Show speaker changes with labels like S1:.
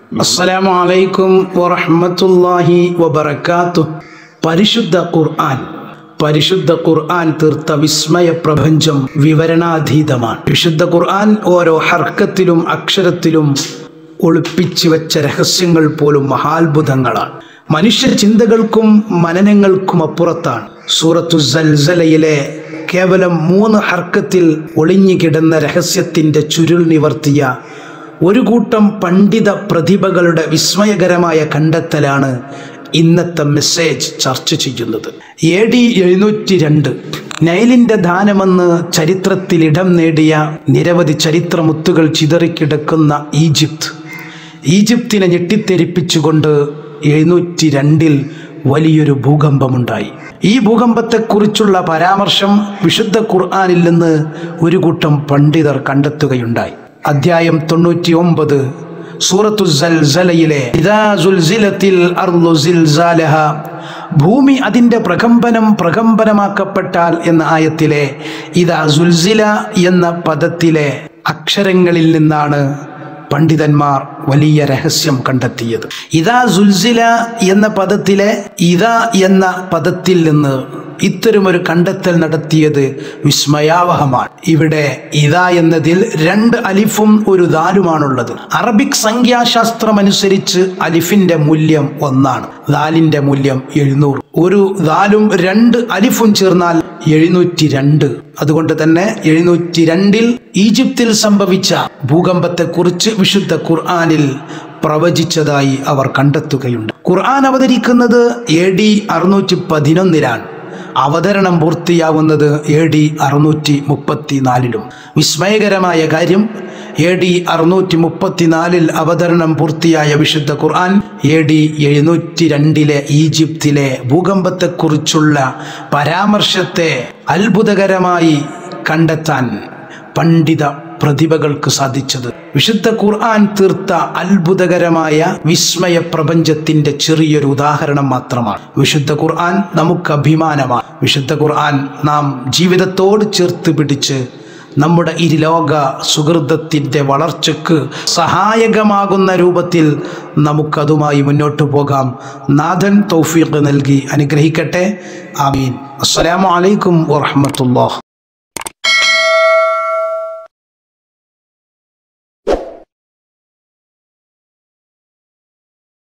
S1: അസ്സലാമു അലൈക്കും വറഹ്മത്തുള്ളാഹി വബറകാത്തു പരിശുദ്ധ ഖുർആൻ പരിശുദ്ധ ഖുർആൻ തീർത്ത വിസ്മയ പ്രപഞ്ചം വിവരണാതീതമാണ് വിശുദ്ധ ഖുർആൻ ഓരോ ഹർക്കത്തിലും അക്ഷരത്തിലും ഒളിപ്പിച്ചു വെച്ച രഹസ്യങ്ങൾ പോലും മഹാത്ഭുതങ്ങളാണ് മനുഷ്യ ചിന്തകൾക്കും മനനങ്ങൾക്കും അപ്പുറത്താണ് സൂറത്തു സൽസലയിലെ കേവലം മൂന്ന് ഹർക്കത്തിൽ ഒളിഞ്ഞു കിടന്ന രഹസ്യത്തിന്റെ ചുരുൾ നിവർത്തിയ ഒരു കൂട്ടം പണ്ഡിത പ്രതിഭകളുടെ വിസ്മയകരമായ കണ്ടെത്തലാണ് ഇന്നത്തെ മെസ്സേജ് ചർച്ച ചെയ്യുന്നത് എ ഡി എഴുന്നൂറ്റി രണ്ട് നൈലിന്റെ ദാനമെന്ന് ചരിത്രത്തിൽ ഇടം നേടിയ നിരവധി ചരിത്രമുത്തുകൾ ചിതറിക്കിടക്കുന്ന ഈജിപ്ത് ഈജിപ്തിനെ ഞെട്ടിത്തെരിപ്പിച്ചുകൊണ്ട് എഴുന്നൂറ്റി രണ്ടിൽ വലിയൊരു ഭൂകമ്പമുണ്ടായി ഈ ഭൂകമ്പത്തെക്കുറിച്ചുള്ള പരാമർശം വിശുദ്ധ ഖുർആാനിൽ നിന്ന് ഒരു കൂട്ടം പണ്ഡിതർ കണ്ടെത്തുകയുണ്ടായി അധ്യായം തൊണ്ണൂറ്റി ഒമ്പത് സൂറത്തു സൽസലയിലെ ഇദാ സുൽസിലത്തിൽ അർളു സിൽസാലഹ ഭൂമി അതിൻ്റെ പ്രകമ്പനം പ്രകമ്പനമാക്കപ്പെട്ടാൽ എന്ന ആയത്തിലെ ഇതാ സുൽസില എന്ന പദത്തിലെ അക്ഷരങ്ങളിൽ നിന്നാണ് പണ്ഡിതന്മാർ വലിയ രഹസ്യം കണ്ടെത്തിയത് ഇതാ സുൽസില എന്ന പദത്തിലെ ഇതാ എന്ന പദത്തിൽ നിന്ന് ഇത്തരമൊരു കണ്ടെത്തൽ നടത്തിയത് വിസ്മയാവഹമാണ് ഇവിടെ ഇതാ എന്നതിൽ രണ്ട് അലിഫും ഒരു ദാലുമാണുള്ളത് അറബിക് സംഖ്യാശാസ്ത്രം അനുസരിച്ച് അലിഫിന്റെ മൂല്യം ഒന്നാണ് ദാലിന്റെ മൂല്യം എഴുന്നൂറ് ഒരു ദാലും രണ്ട് അലിഫും ചേർന്നാൽ എഴുന്നൂറ്റി രണ്ട് അതുകൊണ്ട് തന്നെ എഴുന്നൂറ്റി രണ്ടിൽ ഈജിപ്തിൽ സംഭവിച്ച ഭൂകമ്പത്തെക്കുറിച്ച് വിശുദ്ധ ഖുർആാനിൽ പ്രവചിച്ചതായി അവർ കണ്ടെത്തുകയുണ്ട് ഖുർആൻ അവതരിക്കുന്നത് എ ഡി അറുന്നൂറ്റി പതിനൊന്നിലാണ് അവതരണം പൂർത്തിയാവുന്നത് എ ഡി അറുന്നൂറ്റി മുപ്പത്തിനാലിലും വിസ്മയകരമായ കാര്യം എ ഡി അറുന്നൂറ്റി മുപ്പത്തിനാലിൽ അവതരണം പൂർത്തിയായ വിശുദ്ധ ഖുർആൻ എ ഡി എഴുന്നൂറ്റി രണ്ടിലെ ഈജിപ്തിലെ ഭൂകമ്പത്തെക്കുറിച്ചുള്ള പരാമർശത്തെ അത്ഭുതകരമായി കണ്ടെത്താൻ പണ്ഡിത പ്രതിഭകൾക്ക് സാധിച്ചത് വിശുദ്ധ ഖുർആൻ തീർത്ത അത്ഭുതകരമായ വിസ്മയ പ്രപഞ്ചത്തിന്റെ ചെറിയൊരു ഉദാഹരണം മാത്രമാണ് വിശുദ്ധ ഖുർആൻ നമുക്ക് അഭിമാനമാണ് വിശുദ്ധ ഖുർആൻ നാം ജീവിതത്തോട് ചേർത്ത് പിടിച്ച് നമ്മുടെ ഇരുലോക സുഹൃതത്തിൻ്റെ വളർച്ചയ്ക്ക് സഹായകമാകുന്ന രൂപത്തിൽ നമുക്കതുമായി മുന്നോട്ട് പോകാം നാഥൻ തൗഫീഖ് നൽകി അനുഗ്രഹിക്കട്ടെ ആമീൻ അസ്സലാമു അലൈക്കും വറഹ്മത്തുള്ളാഹി